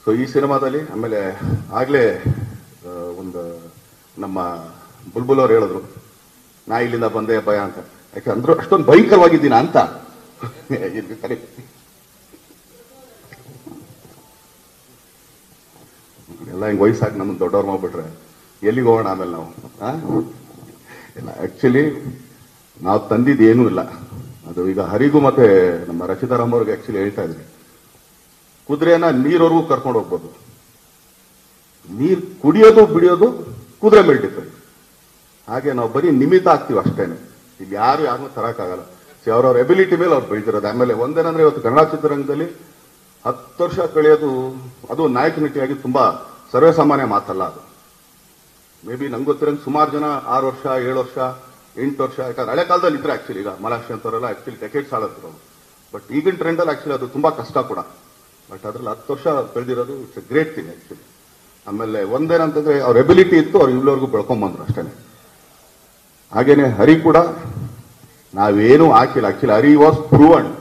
So ಈ ಸಿನಿಮಾದಲ್ಲಿ ಆಮೇಲೆ ಆಗ್ಲೇ ಆ, ಒಂದು ನಮ್ಮ ಬುಲ್ಬುಲ್ ಅವ್ರು ಹೇಳಿದ್ರು ನಾ ಇಲ್ಲಿಂದ ಬಂದೆ ಭಯ ಅಂತ ಯಾಕೆ ಅಂದ್ರು ಅಷ್ಟೊಂದು ಭಯಂಕರವಾಗಿದ್ದೀನ ಅಂತ ಇದು ಕರೆ ಎಲ್ಲ ಹಿಂಗ್ ವಯಸ್ಸಾಗಿ ನಮ್ಮನ್ನ ದೊಡ್ಡವ್ರು ಮಾಡ್ಬಿಟ್ರೆ ಎಲ್ಲಿಗೆ ಹೋಗೋಣ ಆಮೇಲೆ ನಾವು ಆ? ಇಲ್ಲ ಆಕ್ಚುಲಿ ನಾವು ತಂದಿದ್ದು ಏನೂ ಇಲ್ಲ ಅದು ಈಗ ಹರಿಗೂ ಮತ್ತೆ ನಮ್ಮ ರಚಿತಾರಾಮ್ ಅವ್ರಿಗೆ ಆಕ್ಚುಲಿ ಹೇಳ್ತಾ ಇದ್ರಿ ಕುದುರೆನ ನೀರವರೆಗೂ ಕರ್ಕೊಂಡು ಹೋಗ್ಬೋದು ನೀರ್ ಕುಡಿಯೋದು ಬಿಡಿಯೋದು ಕುದುರೆ ಮೇಲೆ ಡಿಪೆಂಡ್ ಹಾಗೆ ನಾವು ಬರೀ ನಿಮಿತ್ತ ಆಗ್ತೀವಿ ಅಷ್ಟೇನೆ ಈಗ ಯಾರು ಯಾರನ್ನೂ ತರಕ್ಕಾಗಲ್ಲ ಸೊ ಅವ್ರವ್ರ ಎಬಿಲಿಟಿ ಮೇಲೆ ಅವ್ರು ಬೆಳೆದಿರೋದು ಆಮೇಲೆ ಒಂದೇನಂದ್ರೆ ಇವತ್ತು ಕನ್ನಡ ಚಿತ್ರರಂಗದಲ್ಲಿ ಹತ್ತು ವರ್ಷ ಕಳೆಯೋದು ಅದು ನಾಯಕ ನಟಿಯಾಗಿ ತುಂಬಾ ಸರ್ವೇಸಾಮಾನ್ಯ ಮಾತಲ್ಲ ಅದು ಮೇ ಬಿ ನಂಗೆ ಗೊತ್ತಿರಂಗೆ ಸುಮಾರು ಜನ ಆರು ವರ್ಷ ಏಳು ವರ್ಷ ಎಂಟು ವರ್ಷ ಯಾಕಂದ್ರೆ ಹಳೆ ಕಾಲದಲ್ಲಿ ಇದ್ರೆ ಆಕ್ಚುಲಿ ಈಗ ಮಲಾಕ್ಷಿ ಅಂತವರೆಲ್ಲ ಆಕ್ಚುಲಿ ಡೆಕೆಟ್ಸ್ ಆಡತ್ತಿರೋರು ಬಟ್ ಈಗಿನ ಟ್ರೆಂಡಲ್ಲಿ ಆಕ್ಚುಲಿ ಅದು ತುಂಬಾ ಕಷ್ಟ ಕೂಡ ಬಟ್ ಅದ್ರಲ್ಲಿ ಹತ್ತು ವರ್ಷ ಬೆಳೆದಿರೋದು it's a great thing actually ಆಮೇಲೆ ಒಂದೇನಂತಂದ್ರೆ ಅವ್ರ ಎಬಿಲಿಟಿ ಇತ್ತು ಅವ್ರು ಇಲ್ಲಿವರೆಗೂ ಬೆಳ್ಕೊಂಬಂದ್ರು ಅಷ್ಟೇನೆ ಹಾಗೇನೆ ಹರಿ ಕೂಡ ನಾವೇನು ಹಾಕಿಲ್ಲ ಆಕ್ಚುಲಿ ಹರಿ ವಾಸ್ ಪ್ರೂವನ್